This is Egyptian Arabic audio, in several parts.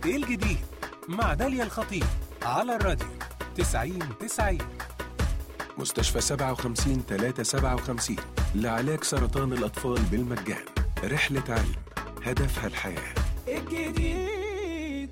ايه الجديد مع داليا الخطيب على الراديو 90 90 مستشفى 57 357 لعلاج سرطان الأطفال بالمجان رحلة علم هدفها الحياة الجديد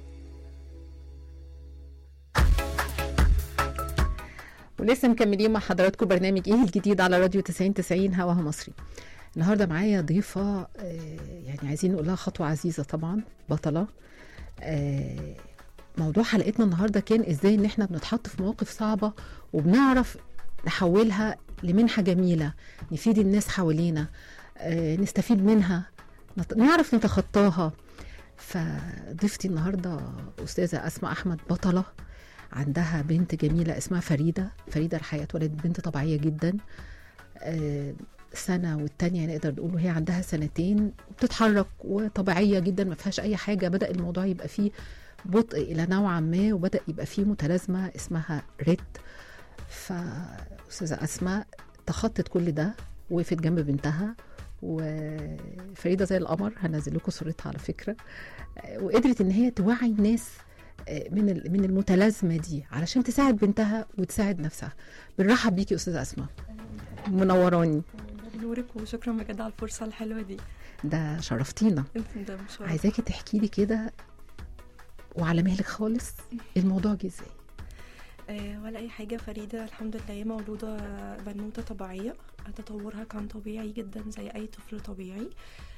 ولسه مكملين مع حضراتكم برنامج ايه الجديد على راديو 90 90 هواها مصري النهارده معايا ضيفه آه، يعني عايزين نقول لها خطوه عزيزه طبعا بطله آه، موضوع حلقتنا النهارده كان ازاي ان احنا بنتحط في مواقف صعبه وبنعرف نحولها لمنحه جميله نفيد الناس حوالينا آه، نستفيد منها نت- نعرف نتخطاها فضيفتي النهارده استاذه اسماء احمد بطله عندها بنت جميله اسمها فريده فريده الحياه اتولدت بنت طبيعيه جدا آه، سنه والتانيه نقدر نقول وهي عندها سنتين وبتتحرك وطبيعيه جدا ما فيهاش اي حاجه بدا الموضوع يبقى فيه بطء الى نوعا ما وبدا يبقى فيه متلازمه اسمها ريد فاستاذه اسماء تخطت كل ده وقفت جنب بنتها وفريده زي القمر هنزل لكم صورتها على فكره آه، وقدرت ان هي توعي الناس آه، من ال- من المتلازمه دي علشان تساعد بنتها وتساعد نفسها بنرحب بيكي استاذه اسماء منوراني نورك وشكرا بجد على الفرصة الحلوة دي ده شرفتينا انت ده مش عارفة. عايزاكي تحكي لي كده وعلى مهلك خالص الموضوع جه ازاي آه ولا أي حاجة فريدة الحمد لله مولودة بنوتة طبيعية تطورها كان طبيعي جدا زي أي طفل طبيعي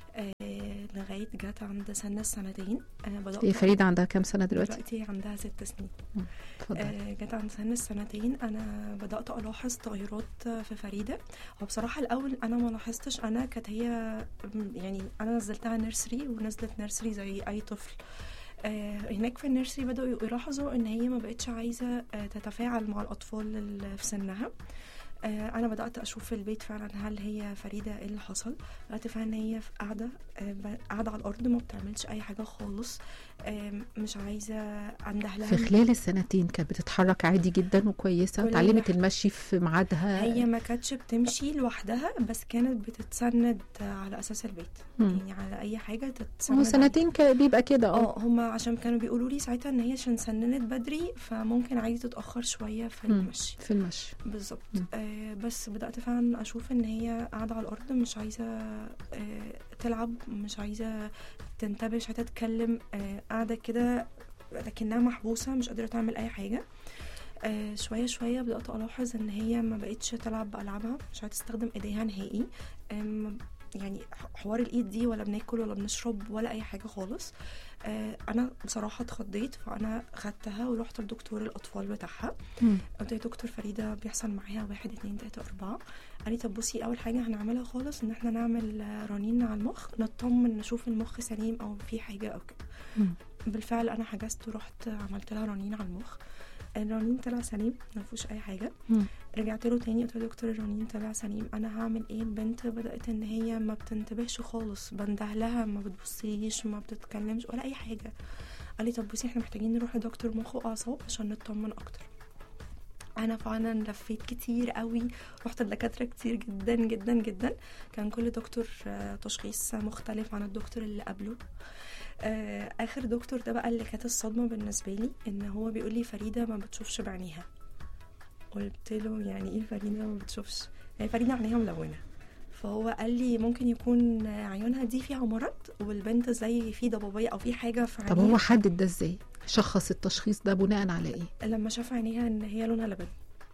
آه لغاية جت عند سن السنتين أنا بدأت هي فريده عندها كام سنه دلوقتي دلوقتي عندها ست سنين اتفضل آه، جت عند سن السنتين انا بدات الاحظ تغيرات في فريده هو بصراحه الاول انا ما لاحظتش انا كانت هي م- يعني انا نزلتها نيرسري ونزلت نيرسري زي اي طفل آه، هناك في النيرسري بدأوا يلاحظوا ان هي ما بقتش عايزه آه، تتفاعل مع الاطفال اللي في سنها آه، انا بدات اشوف في البيت فعلا هل هي فريده ايه اللي حصل بدات فعلا ان هي في قاعده آه، ب- قاعده على الارض ما بتعملش اي حاجه خالص آه، مش عايزه عندها في لها خلال السنتين كانت بتتحرك عادي جدا وكويسه كل وتعلمت واحد- المشي في ميعادها هي ما كانتش بتمشي لوحدها بس كانت بتتسند على اساس البيت مم. يعني على اي حاجه تتسند هو عليها. سنتين كان بيبقى كده اه اه هما عشان كانوا بيقولوا لي ساعتها ان هي عشان سننت بدري فممكن عادي تتاخر شويه في مم. المشي في المشي بالظبط مم. آه بس بدات فعلا اشوف ان هي قاعده على الارض مش عايزه آه تلعب مش عايزه تنتبه مش عايزه تتكلم آه قاعده كده لكنها محبوسه مش قادره تعمل اي حاجه آه شويه شويه بدات الاحظ ان هي ما بقتش تلعب بالعابها مش عايزه تستخدم ايديها نهائي آم، يعني ح- حوار الايد دي ولا بناكل ولا بنشرب ولا اي حاجه خالص آه انا بصراحه اتخضيت فانا خدتها ورحت لدكتور الاطفال بتاعها مم. قلت له دكتور فريدة بيحصل معاها واحد اتنين تلاتة أربعة قال لي طب بصي أول حاجة هنعملها خالص إن احنا نعمل آه، رنين على المخ نطمن نشوف المخ سليم أو في حاجة أو كده مم. بالفعل أنا حجزت ورحت عملت لها رنين على المخ الرنين طلع سليم ما فيهوش أي حاجة مم. رجعت له تاني قلت له دكتور الرنين طلع سليم أنا هعمل إيه البنت بدأت إن هي ما بتنتبهش خالص بنده لها ما بتبصليش ما بتتكلمش ولا أي حاجة قال لي طب بصي احنا محتاجين نروح لدكتور مخ وأعصاب عشان نطمن أكتر انا فعلا لفيت كتير قوي رحت لدكاتره كتير جدا جدا جدا كان كل دكتور آه، تشخيص مختلف عن الدكتور اللي قبله آه، اخر دكتور ده بقى اللي كانت الصدمه بالنسبه لي ان هو بيقول لي فريده ما بتشوفش بعينيها قلت له يعني ايه فريده ما بتشوفش هي فريده عينيها ملونه فهو قال لي ممكن يكون عيونها دي فيها مرض والبنت زي في ضبابيه او في حاجه في طب عينيها هو حدد ده ازاي شخص التشخيص ده بناء على ايه لما شاف عينيها ان هي لونها لبني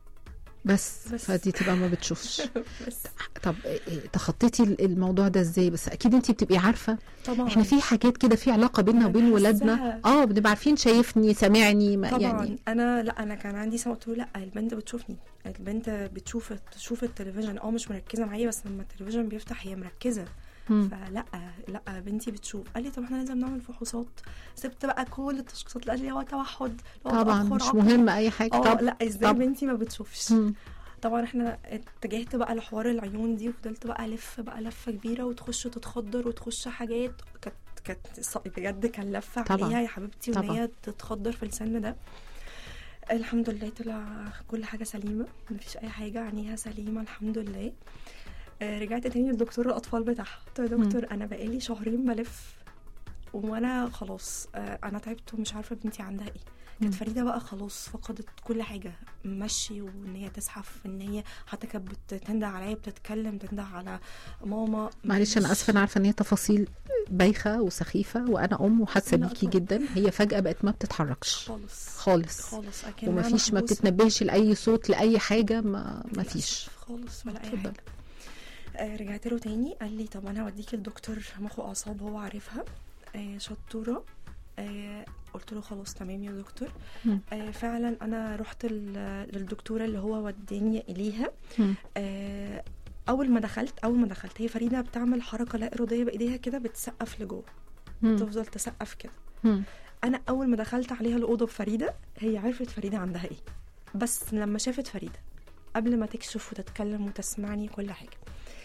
بس, بس. فدي تبقى ما بتشوفش بس طب إيه- إيه، تخطيتي ال- الموضوع ده ازاي بس اكيد انت بتبقي عارفه طبعا احنا في حاجات كده في علاقه بيننا أنا وبين ولادنا بحسها. اه بنبقى عارفين شايفني سامعني ما طبعا يعني انا لا انا كان عندي سمع قلت له لا البنت بتشوفني البنت بتشوف تشوف التلفزيون اه مش مركزه معايا بس لما التلفزيون بيفتح هي مركزه مم. فلا لا بنتي بتشوف قال لي طب احنا لازم نعمل فحوصات سبت بقى كل التشخيصات اللي قال لي هو توحد هو طبعا تأخر مش عقلي. مهم اي حاجه اه طب لا ازاي طب. بنتي ما بتشوفش مم. طبعا احنا اتجهت بقى لحوار العيون دي وفضلت بقى الف بقى لفه كبيره وتخش تتخضر وتخش حاجات كانت كانت ص- بجد كان لفه طبعا. عليها يا حبيبتي وان طبعا. هي تتخضر في السن ده الحمد لله طلع كل حاجه سليمه مفيش اي حاجه عينيها سليمه الحمد لله آه، رجعت تاني لدكتور الاطفال بتاعها قلت له يا مم. دكتور انا بقالي شهرين بلف وانا خلاص آه، انا تعبت ومش عارفه بنتي عندها ايه كانت مم. فريده بقى خلاص فقدت كل حاجه مشي وان هي تزحف ان هي حتى كانت بتنده عليا بتتكلم تنده على ماما معلش انا مش- اسفه انا عارفه ان هي تفاصيل بايخه وسخيفه وانا ام وحاسه لا بيكي طبعا. جدا هي فجاه بقت ما بتتحركش خالص خالص خالص أكنها ومفيش ما محبوسة. بتتنبهش لاي صوت لاي حاجه ما مفيش للأسف خالص ولا اي اتفضل. حاجه آه رجعت له تاني قال لي طب انا هوديكي لدكتور مخ واعصاب هو عارفها آه شطوره آه قلت له خلاص تمام يا دكتور مم. آه فعلا انا رحت ال- للدكتوره اللي هو وداني اليها مم. آه اول ما دخلت اول ما دخلت هي فريده بتعمل حركه لا اراديه بايديها كده بتسقف لجوه مم. تفضل تسقف كده مم. انا اول ما دخلت عليها الاوضه بفريده هي عرفت فريده عندها ايه بس لما شافت فريده قبل ما تكشف وتتكلم وتسمعني كل حاجه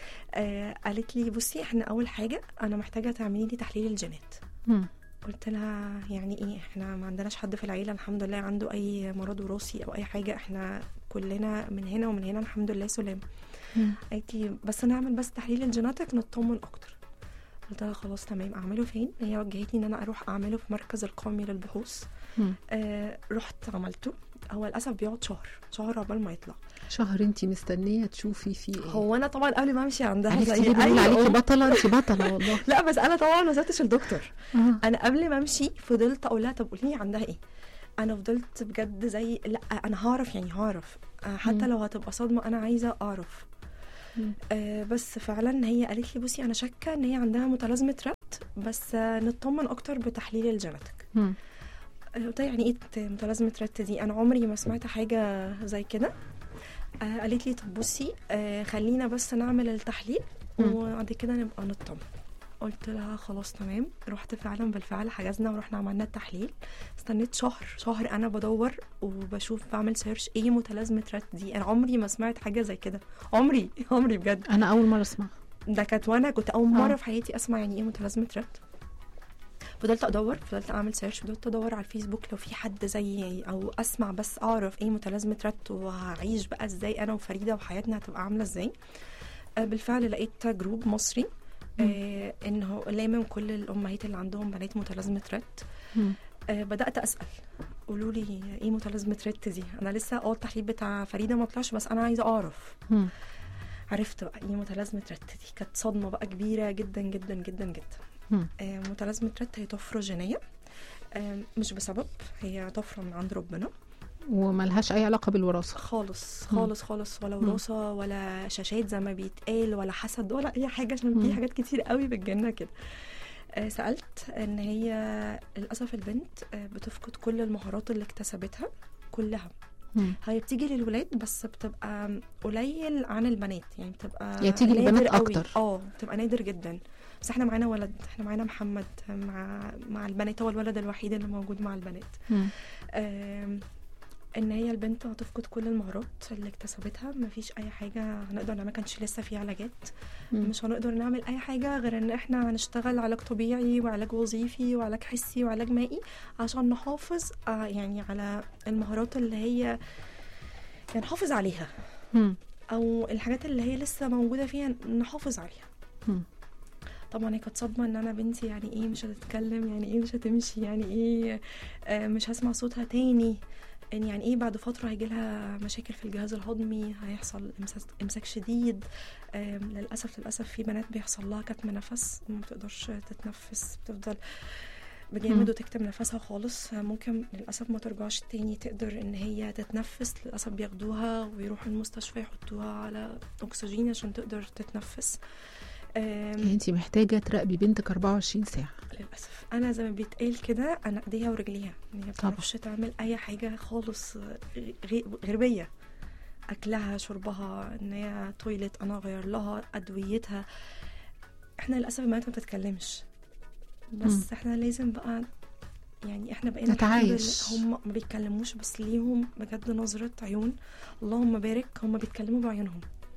آه قالت لي بصي احنا اول حاجه انا محتاجه تعملي لي تحليل الجينات مم. قلت لها يعني ايه احنا ما عندناش حد في العيله الحمد لله عنده اي مرض وراثي او اي حاجه احنا كلنا من هنا ومن هنا الحمد لله سلام مم. قالت لي بس نعمل بس تحليل الجيناتك نطمن اكتر قلت لها خلاص تمام اعمله فين هي وجهتني ان انا اروح اعمله في مركز القومي للبحوث مم. آه رحت عملته هو للاسف بيقعد شهر شهر عقبال ما يطلع شهر انت مستنيه تشوفي فيه ايه هو انا طبعا قبل ما امشي عندها عرفتي زي ليه بنقول أي عليكي أم. بطله انت بطله والله لا بس انا طبعا ما سبتش الدكتور آه. انا قبل ما امشي فضلت اقول لها طب قولي لي عندها ايه انا فضلت بجد زي لا انا هعرف يعني هعرف آه، حتى مم. لو هتبقى صدمه انا عايزه اعرف مم. آه بس فعلا هي قالت لي بصي انا شاكه ان هي عندها متلازمه ربط بس آه، نطمن اكتر بتحليل الجيناتك مم. آه، قلت لها يعني ايه ت- متلازمه رت دي انا عمري ما سمعت حاجه زي كده آه قالت لي طب بصي آه خلينا بس نعمل التحليل مم. وبعد كده نبقى نطمن قلت لها خلاص تمام رحت فعلا بالفعل حجزنا ورحنا عملنا التحليل استنيت شهر شهر انا بدور وبشوف بعمل سيرش ايه متلازمه رت دي انا عمري ما سمعت حاجه زي كده عمري عمري بجد انا اول مره اسمع ده كانت وانا كنت اول مره آه. في حياتي اسمع يعني ايه متلازمه رت فضلت ادور فضلت اعمل سيرش فضلت ادور على الفيسبوك لو في حد زيي او اسمع بس اعرف ايه متلازمه رت وهعيش بقى ازاي انا وفريده وحياتنا هتبقى عامله ازاي آه، بالفعل لقيت جروب مصري آه انه لامم كل الامهات اللي عندهم بنات متلازمه رت مم. آه بدات اسال قولوا لي ايه متلازمه رت دي انا لسه اه التحليل بتاع فريده ما طلعش بس انا عايزه اعرف مم. عرفت بقى ايه متلازمه رت دي كانت صدمه بقى كبيره جدا جدا جدا جدا مم. آه، متلازمه رت هي طفره جينيه آه، مش بسبب هي طفره من عند ربنا وملهاش اي علاقه بالوراثه خالص مم. خالص خالص ولا مم. وراثه ولا شاشات زي ما بيتقال ولا حسد ولا اي حاجه عشان في مم. حاجات كتير قوي بتجيلنا كده آه، سالت ان هي للاسف البنت آه، بتفقد كل المهارات اللي اكتسبتها كلها مم. هي بتيجي للولاد بس بتبقى قليل عن البنات يعني بتبقى يا تيجي نادر للبنات قوي. أكتر. اه بتبقى نادر جدا بس احنا معانا ولد احنا معانا محمد مع مع البنات هو الولد الوحيد اللي موجود مع البنات مم. آم، ان هي البنت هتفقد كل المهارات اللي اكتسبتها مفيش اي حاجه هنقدر نعمل ما كانش لسه في علاجات مم. مش هنقدر نعمل اي حاجه غير ان احنا هنشتغل علاج طبيعي وعلاج وظيفي وعلاج حسي وعلاج مائي عشان نحافظ آه، يعني على المهارات اللي هي يعني نحافظ عليها مم. او الحاجات اللي هي لسه موجوده فيها نحافظ عليها مم. طبعا هي كانت صدمه ان انا بنتي يعني ايه مش هتتكلم يعني ايه مش هتمشي يعني ايه آه، مش هسمع صوتها تاني ان يعني ايه بعد فتره هيجي لها مشاكل في الجهاز الهضمي هيحصل امساك امساك شديد آم، للاسف للاسف في بنات بيحصل لها كتم نفس ما بتقدرش تتنفس بتفضل مم. بجامد وتكتم نفسها خالص آه، ممكن للاسف ما ترجعش تاني تقدر ان هي تتنفس للاسف بياخدوها ويروحوا المستشفى يحطوها على اكسجين عشان تقدر تتنفس آم، يعني انت محتاجه تراقبي بنتك 24 ساعه للاسف انا زي ما بيتقال كده انا ايديها ورجليها هي ما بتعرفش تعمل اي حاجه خالص غي- غير بيا اكلها شربها ان هي تويلت انا اغير لها ادويتها احنا للاسف البنات ما بتتكلمش بس مم. احنا لازم بقى يعني احنا بقينا نتعايش. هم ما بيتكلموش بس ليهم بجد نظرة عيون اللهم بارك هم بيتكلموا بعيونهم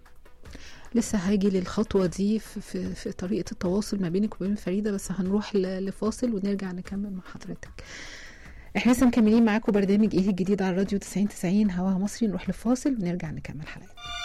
لسه هاجي للخطوه دي في, في, في طريقه التواصل ما بينك وبين فريده بس هنروح ل- لفاصل ونرجع نكمل مع حضرتك احنا لسه مكملين معاكم برنامج ايه الجديد على الراديو 90 90 هواها مصري نروح لفاصل ونرجع نكمل حلقتنا